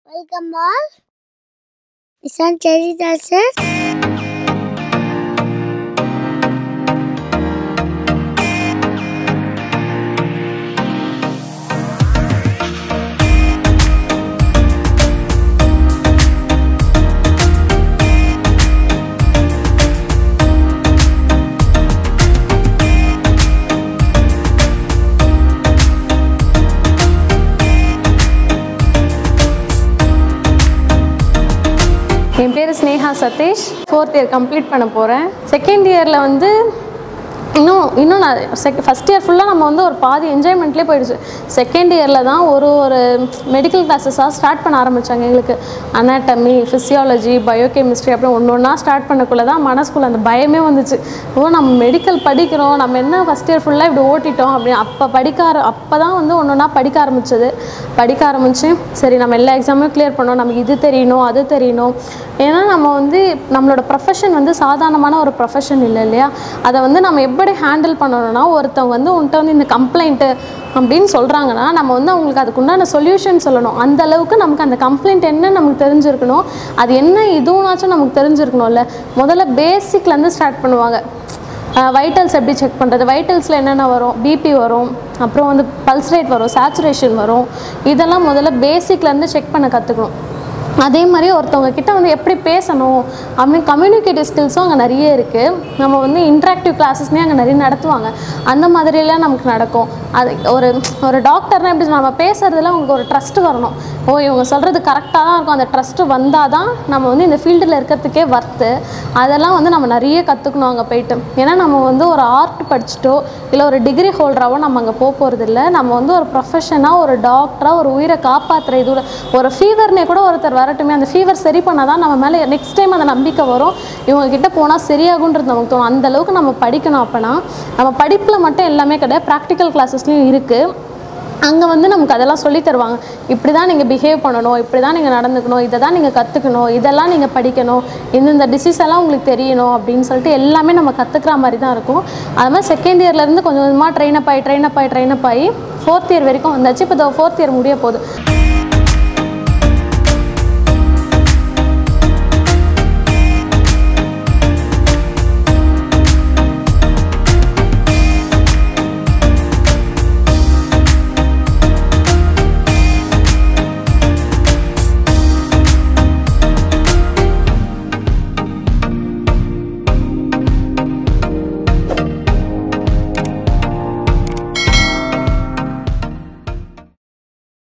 Welcome all. Isn't Cherry Dancer? என் பேர் Sneha Satish fourth year complete பண்ண போகிறேன் செகண்ட் இயரில் வந்து இன்னும் இன்னும் நான் செக் ஃபஸ்ட் இயர் ஃபுல்லாக நம்ம வந்து ஒரு பாதி என்ஜாய்மெண்ட்லேயே போயிடுச்சு செகண்ட் இயரில் தான் ஒரு ஒரு மெடிக்கல் கிளாஸஸாக ஸ்டார்ட் பண்ண ஆரம்பித்தாங்க எங்களுக்கு அனாட்டமி ஃபிசியாலஜி பயோகெமிஸ்ட்ரி அப்படி ஒன்று ஒன்றா ஸ்டார்ட் பண்ணக்குள்ளே தான் மனசுக்குள்ள அந்த பயமே வந்துச்சு ஓ நம்ம மெடிக்கல் படிக்கிறோம் நம்ம என்ன ஃபஸ்ட் இயர் ஃபுல்லாக இப்படி ஓட்டிட்டோம் அப்படின்னு அப்போ படிக்க ஆர அப்போ தான் வந்து ஒன்று ஒன்றா படிக்க ஆரம்பிச்சது படிக்க ஆரம்பித்து சரி நம்ம எல்லா எக்ஸாமும் கிளியர் பண்ணோம் நமக்கு இது தெரியணும் அது தெரியணும் ஏன்னா நம்ம வந்து நம்மளோட ப்ரொஃபஷன் வந்து சாதாரணமான ஒரு ப்ரொஃபஷன் இல்லை இல்லையா அதை வந்து நம்ம எப்படி ஹேண்டில் பண்ணணும்னா ஒருத்தவங்க வந்து உன்கிட்ட வந்து இந்த கம்ப்ளைண்ட்டு அப்படின்னு சொல்கிறாங்கன்னா நம்ம வந்து அவங்களுக்கு அதுக்கு உண்டான சொல்யூஷன் சொல்லணும் அந்த அளவுக்கு நமக்கு அந்த கம்ப்ளைண்ட் என்ன நமக்கு தெரிஞ்சிருக்கணும் அது என்ன இதுவும்னாச்சும் நமக்கு தெரிஞ்சிருக்கணும்ல முதல்ல பேசிக்லேருந்து ஸ்டார்ட் பண்ணுவாங்க வைட்டல்ஸ் எப்படி செக் பண்ணுறது வைட்டல்ஸில் என்னென்ன வரும் பிபி வரும் அப்புறம் வந்து பல்ஸ் ரேட் வரும் சேச்சுரேஷன் வரும் இதெல்லாம் முதல்ல பேசிக்லேருந்து செக் பண்ண கற்றுக்கணும் அதே மாதிரி ஒருத்தவங்க கிட்ட வந்து எப்படி பேசணும் அப்படின்னு கம்யூனிகேட்டிவ் ஸ்கில்ஸும் அங்கே நிறைய இருக்குது நம்ம வந்து இன்ட்ராக்டிவ் கிளாஸஸ்னே அங்கே நிறைய நடத்துவாங்க அந்த மாதிரியெல்லாம் நமக்கு நடக்கும் அது ஒரு ஒரு டாக்டர்னால் எப்படி சொல்ல- நம்ம பேசுகிறதுல அவங்களுக்கு ஒரு ட்ரஸ்ட் வரணும் ஓ இவங்க சொல்கிறது கரெக்டாக தான் இருக்கும் அந்த ட்ரஸ்ட்டு வந்தால் தான் நம்ம வந்து இந்த ஃபீல்டில் இருக்கிறதுக்கே வர்த்து அதெல்லாம் வந்து நம்ம நிறைய கற்றுக்கணும் அங்கே போயிட்டு ஏன்னா நம்ம வந்து ஒரு ஆர்ட் படிச்சுட்டோ இல்லை ஒரு டிகிரி ஹோல்டராகவோ நம்ம அங்கே போக போகிறதில்ல நம்ம வந்து ஒரு ப்ரொஃபஷனாக ஒரு டாக்டராக ஒரு உயிரை காப்பாற்றுற இது ஒரு ஃபீவர்னே கூட ஒருத்தர் வரட்டுமே அந்த ஃபீவர் சரி பண்ணால் தான் நம்ம மேலே நெக்ஸ்ட் டைம் அந்த நம்பிக்கை வரும் இவங்க கிட்ட போனால் சரியாகுன்றது நமக்கு தோணும் அந்த அளவுக்கு நம்ம படிக்கணும் அப்போனா நம்ம படிப்பில் மட்டும் எல்லாமே கிடையாது ப்ராக்டிக்கல் கிளாஸஸ்லையும் இருக்குது அங்கே வந்து நமக்கு அதெல்லாம் சொல்லி தருவாங்க இப்படி தான் நீங்கள் பிஹேவ் பண்ணணும் இப்படி தான் நீங்கள் நடந்துக்கணும் இதை தான் நீங்கள் கற்றுக்கணும் இதெல்லாம் நீங்கள் படிக்கணும் இந்தந்த டிசீஸ் எல்லாம் உங்களுக்கு தெரியணும் அப்படின்னு சொல்லிட்டு எல்லாமே நம்ம கற்றுக்குற மாதிரி தான் இருக்கும் அது மாதிரி செகண்ட் இயர்லேருந்து கொஞ்சம் கொஞ்சமாக ட்ரெயின் அப் ஆகி ட்ரெயின் அப் ஆகி ட்ரெயின் அப் ஆகி ஃபோர்த் இயர் வரைக்கும் வந்தாச்சு இப்போ ஃபோர்த் இயர் முடிய போகுது